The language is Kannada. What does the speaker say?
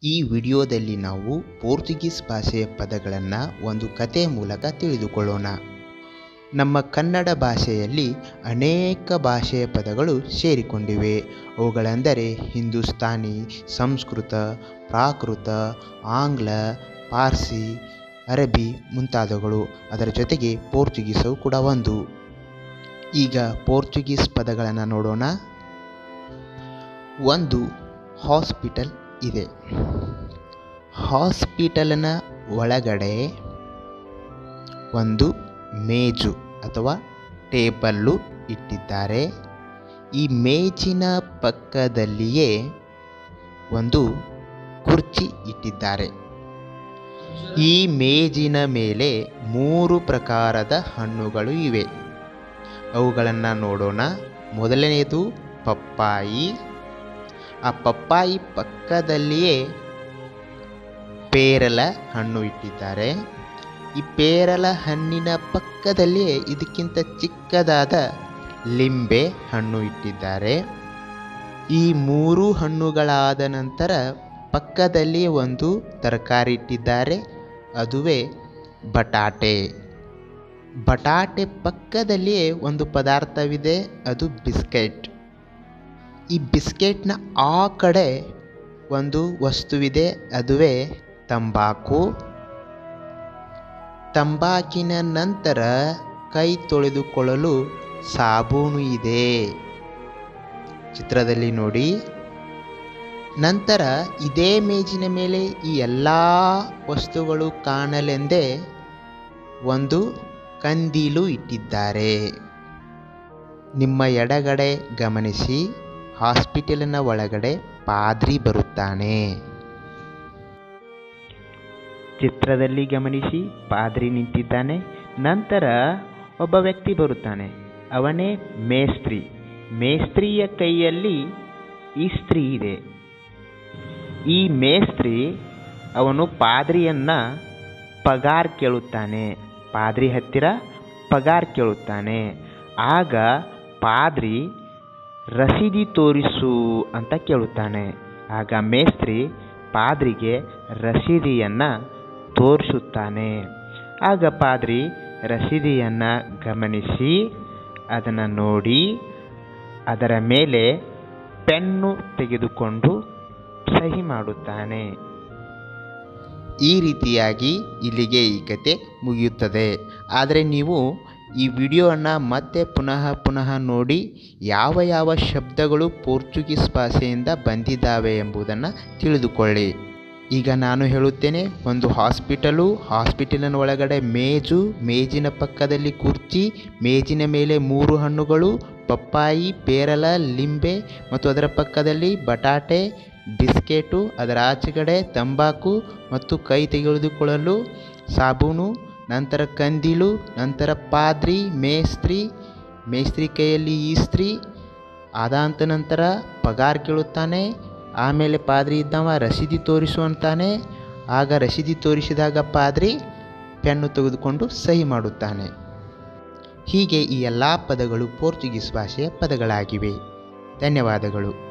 ಈ ವಿಡಿಯೋದಲ್ಲಿ ನಾವು ಪೋರ್ಚುಗೀಸ್ ಭಾಷೆಯ ಪದಗಳನ್ನು ಒಂದು ಕಥೆಯ ಮೂಲಕ ತಿಳಿದುಕೊಳ್ಳೋಣ ನಮ್ಮ ಕನ್ನಡ ಭಾಷೆಯಲ್ಲಿ ಅನೇಕ ಭಾಷೆಯ ಪದಗಳು ಸೇರಿಕೊಂಡಿವೆ ಅವುಗಳೆಂದರೆ ಹಿಂದೂಸ್ತಾನಿ ಸಂಸ್ಕೃತ ಪ್ರಾಕೃತ ಆಂಗ್ಲ ಪಾರ್ಸಿ ಅರಬ್ಬಿ ಮುಂತಾದವುಗಳು ಅದರ ಜೊತೆಗೆ ಪೋರ್ಚುಗೀಸವು ಕೂಡ ಒಂದು ಈಗ ಪೋರ್ಚುಗೀಸ್ ಪದಗಳನ್ನು ನೋಡೋಣ ಒಂದು ಹಾಸ್ಪಿಟಲ್ ಇದೆ ಹಾಸ್ಪಿಟಲ್ನ ಒಳಗಡೆ ಒಂದು ಮೇಜು ಅಥವಾ ಟೇಬಲ್ಲು ಇಟ್ಟಿದ್ದಾರೆ ಈ ಮೇಜಿನ ಪಕ್ಕದಲ್ಲಿಯೇ ಒಂದು ಕುರ್ಚಿ ಇಟ್ಟಿದ್ದಾರೆ ಈ ಮೇಜಿನ ಮೇಲೆ ಮೂರು ಪ್ರಕಾರದ ಹಣ್ಣುಗಳು ಇವೆ ಅವುಗಳನ್ನು ನೋಡೋಣ ಮೊದಲನೆಯದು ಪಪ್ಪಾಯಿ ಆ ಪಪ್ಪಾಯಿ ಪಕ್ಕದಲ್ಲಿಯೇ ಪೇರಲ ಹಣ್ಣು ಇಟ್ಟಿದ್ದಾರೆ ಈ ಪೇರಲ ಹಣ್ಣಿನ ಪಕ್ಕದಲ್ಲಿಯೇ ಇದಕ್ಕಿಂತ ಚಿಕ್ಕದಾದ ಲಿಂಬೆ ಹಣ್ಣು ಇಟ್ಟಿದ್ದಾರೆ ಈ ಮೂರು ಹಣ್ಣುಗಳಾದ ನಂತರ ಪಕ್ಕದಲ್ಲಿಯೇ ಒಂದು ತರಕಾರಿ ಇಟ್ಟಿದ್ದಾರೆ ಅದುವೇ ಬಟಾಟೆ ಬಟಾಟೆ ಪಕ್ಕದಲ್ಲಿಯೇ ಒಂದು ಪದಾರ್ಥವಿದೆ ಅದು ಬಿಸ್ಕೆಟ್ ಈ ಬಿಸ್ಕೆಟ್ನ ಆ ಕಡೆ ಒಂದು ವಸ್ತುವಿದೆ ಅದುವೇ ತಂಬಾಕು ತಂಬಾಕಿನ ನಂತರ ಕೈ ತೊಳೆದುಕೊಳ್ಳಲು ಸಾಬೂನು ಇದೆ ಚಿತ್ರದಲ್ಲಿ ನೋಡಿ ನಂತರ ಇದೇ ಮೇಜಿನ ಮೇಲೆ ಈ ಎಲ್ಲ ವಸ್ತುಗಳು ಕಾಣಲೆಂದೇ ಒಂದು ಕಂದೀಲು ಇಟ್ಟಿದ್ದಾರೆ ನಿಮ್ಮ ಎಡಗಡೆ ಗಮನಿಸಿ ಹಾಸ್ಪಿಟಲಿನ ಒಳಗಡೆ ಪಾದ್ರಿ ಬರುತ್ತಾನೆ ಚಿತ್ರದಲ್ಲಿ ಗಮನಿಸಿ ಪಾದ್ರಿ ನಿಂತಿದ್ದಾನೆ ನಂತರ ಒಬ್ಬ ವ್ಯಕ್ತಿ ಬರುತ್ತಾನೆ ಅವನೇ ಮೇಸ್ತ್ರಿ ಮೇಸ್ತ್ರಿಯ ಕೈಯಲ್ಲಿ ಇಸ್ತ್ರಿ ಇದೆ ಈ ಮೇಸ್ತ್ರಿ ಅವನು ಪಾದ್ರಿಯನ್ನ ಪಗಾರ್ ಕೇಳುತ್ತಾನೆ ಪಾದ್ರಿ ಹತ್ತಿರ ಪಗಾರ್ ಕೇಳುತ್ತಾನೆ ಆಗ ಪಾದ್ರಿ ರಸೀದಿ ತೋರಿಸು ಅಂತ ಕೇಳುತ್ತಾನೆ ಆಗ ಮೇಸ್ತ್ರಿ ಪಾದ್ರಿಗೆ ರಸೀದಿಯನ್ನು ತೋರಿಸುತ್ತಾನೆ ಆಗ ಪಾದ್ರಿ ರಸೀದಿಯನ್ನು ಗಮನಿಸಿ ಅದನ್ನು ನೋಡಿ ಅದರ ಮೇಲೆ ಪೆನ್ನು ತೆಗೆದುಕೊಂಡು ಸಹಿ ಮಾಡುತ್ತಾನೆ ಈ ರೀತಿಯಾಗಿ ಇಲ್ಲಿಗೆ ಈ ಕತೆ ಮುಗಿಯುತ್ತದೆ ಆದರೆ ನೀವು ಈ ವಿಡಿಯೋವನ್ನು ಮತ್ತೆ ಪುನಃ ಪುನಃ ನೋಡಿ ಯಾವ ಯಾವ ಶಬ್ದಗಳು ಪೋರ್ಚುಗೀಸ್ ಭಾಷೆಯಿಂದ ಬಂದಿದ್ದಾವೆ ಎಂಬುದನ್ನು ತಿಳಿದುಕೊಳ್ಳಿ ಈಗ ನಾನು ಹೇಳುತ್ತೇನೆ ಒಂದು ಹಾಸ್ಪಿಟಲು ಹಾಸ್ಪಿಟಲಿನ ಒಳಗಡೆ ಮೇಜು ಮೇಜಿನ ಪಕ್ಕದಲ್ಲಿ ಕುರ್ಚಿ ಮೇಜಿನ ಮೇಲೆ ಮೂರು ಹಣ್ಣುಗಳು ಪಪ್ಪಾಯಿ ಪೇರಲ ಲಿಂಬೆ ಮತ್ತು ಅದರ ಪಕ್ಕದಲ್ಲಿ ಬಟಾಟೆ ಬಿಸ್ಕೆಟು ಅದರ ಆಚೆಗಡೆ ತಂಬಾಕು ಮತ್ತು ಕೈ ತೆಗೆದುಕೊಳ್ಳಲು ಸಾಬೂನು ನಂತರ ಕಂದೀಲು ನಂತರ ಪಾದ್ರಿ ಮೇಸ್ತ್ರಿ ಮೇಸ್ತ್ರಿ ಕೈಯಲ್ಲಿ ಈಸ್ತ್ರಿ ಅದಾದ ನಂತರ ಪಗಾರ್ ಕೇಳುತ್ತಾನೆ ಆಮೇಲೆ ಪಾದ್ರಿ ಇದ್ದವ ರಸೀದಿ ತೋರಿಸು ಅಂತಾನೆ ಆಗ ರಸೀದಿ ತೋರಿಸಿದಾಗ ಪಾದ್ರಿ ಪೆನ್ನು ತೆಗೆದುಕೊಂಡು ಸಹಿ ಮಾಡುತ್ತಾನೆ ಹೀಗೆ ಈ ಎಲ್ಲ ಪದಗಳು ಪೋರ್ಚುಗೀಸ್ ಭಾಷೆಯ ಪದಗಳಾಗಿವೆ ಧನ್ಯವಾದಗಳು